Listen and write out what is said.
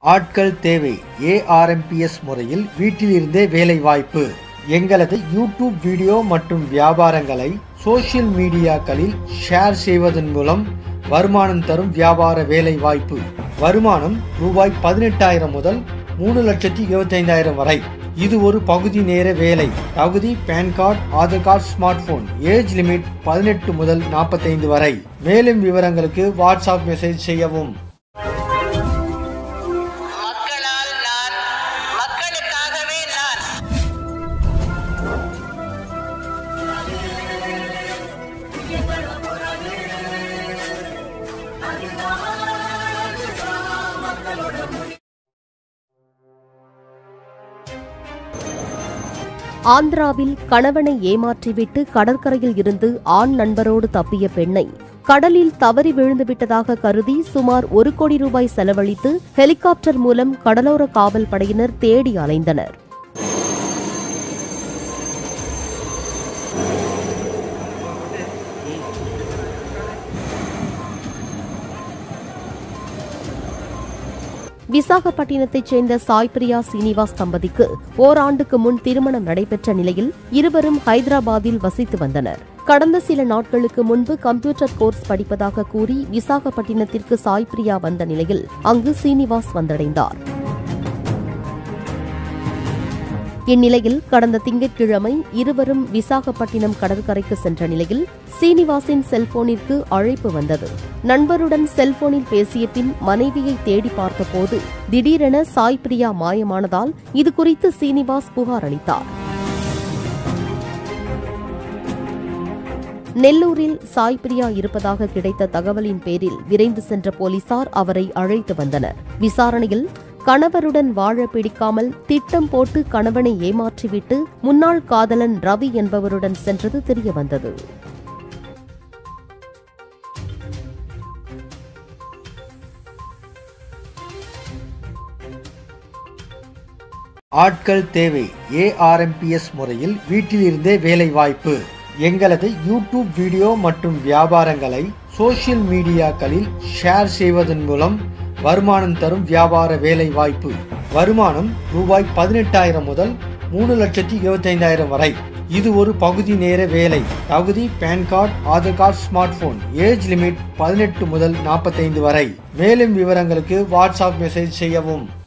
ஆட்கள் தேவை ஏஆர்எம்பிஎஸ் முறையில் வீட்டிலிருந்தே வேலை வாய்ப்பு எங்களது யூடியூப் வீடியோ மற்றும் வியாபாரங்களை சோஷியல் மீடியாக்களில் ஷேர் செய்வதன் மூலம் வருமானம் தரும் வியாபார வேலை வாய்ப்பு வருமானம் ரூபாய் பதினெட்டாயிரம் முதல் மூணு லட்சத்தி இருபத்தைந்தாயிரம் வரை இது ஒரு பகுதி நேர வேலை தகுதி PAN card Aadhaar card smart phone age limit பதினெட்டு முதல் நாற்பத்தைந்து வரை மேலும் விவரங்களுக்கு வாட்ஸ்அப் மெசேஜ் செய்யவும் மக்களால் நான் மக்களுக்காகவே நான் ஆந்திராவில் கணவனை ஏமாற்றிவிட்டு கடற்கரையில் இருந்து ஆண் நண்பரோடு தப்பிய பெண்ணை கடலில் தவறி விழுந்துவிட்டதாக கருதி சுமார் ஒரு கோடி ரூபாய் செலவழித்து ஹெலிகாப்டர் மூலம் கடலோர காவல் படையினர் தேடி அலைந்தனர் விசாகப்பட்டினத்தைச் சேர்ந்த சாய்பிரியா சீனிவாஸ் தம்பதிக்கு ஓராண்டுக்கு முன் திருமணம் நடைபெற்ற நிலையில் இருவரும் ஹைதராபாத்தில் வசித்து வந்தனர் கடந்த சில நாட்களுக்கு முன்பு கம்ப்யூட்டர் கோர்ஸ் படிப்பதாக கூறி விசாகப்பட்டினத்திற்கு சாய்பிரியா வந்த நிலையில் அங்கு சீனிவாஸ் வந்தடைந்தார் இந்நிலையில் கடந்த திங்கட்கிழமை இருவரும் விசாகப்பட்டினம் கடற்கரைக்கு சென்ற நிலையில் சீனிவாசின் செல்போனிற்கு அழைப்பு வந்தது நண்பருடன் செல்போனில் பேசிய பின் மனைவியை தேடி பார்த்தபோது திடீரென சாய் பிரியா மாயமானதால் இதுகுறித்து சீனிவாஸ் புகார் அளித்தார் நெல்லூரில் சாய் பிரியா இருப்பதாக கிடைத்த தகவலின் பேரில் விரைந்து சென்ற போலீசார் அவரை அழைத்து வந்தனர் விசாரணையில் கணவருடன் வாழ பிடிக்காமல் திட்டம் போட்டு கணவனை ஏமாற்றிவிட்டு முன்னாள் காதலன் ரவி என்பவருடன் சென்றது தெரியவந்தது ஆட்கள் தேவை ஏஆர்எம்பிஎஸ் முறையில் வீட்டிலிருந்தே வேலை வாய்ப்பு எங்களது யூடியூப் வீடியோ மற்றும் வியாபாரங்களை சோஷியல் மீடியாக்களில் ஷேர் செய்வதன் மூலம் வருமானம் தரும் வியாபார வேலை வாய்ப்பு வருமானம் ரூபாய் பதினெட்டாயிரம் முதல் மூணு லட்சத்தி இருபத்தைந்தாயிரம் வரை இது ஒரு பகுதி நேர வேலை தகுதி PAN card Aadhaar card smart phone age limit பதினெட்டு முதல் நாற்பத்தைந்து வரை மேலும் விவரங்களுக்கு வாட்ஸ்அப் மெசேஜ் செய்யவும்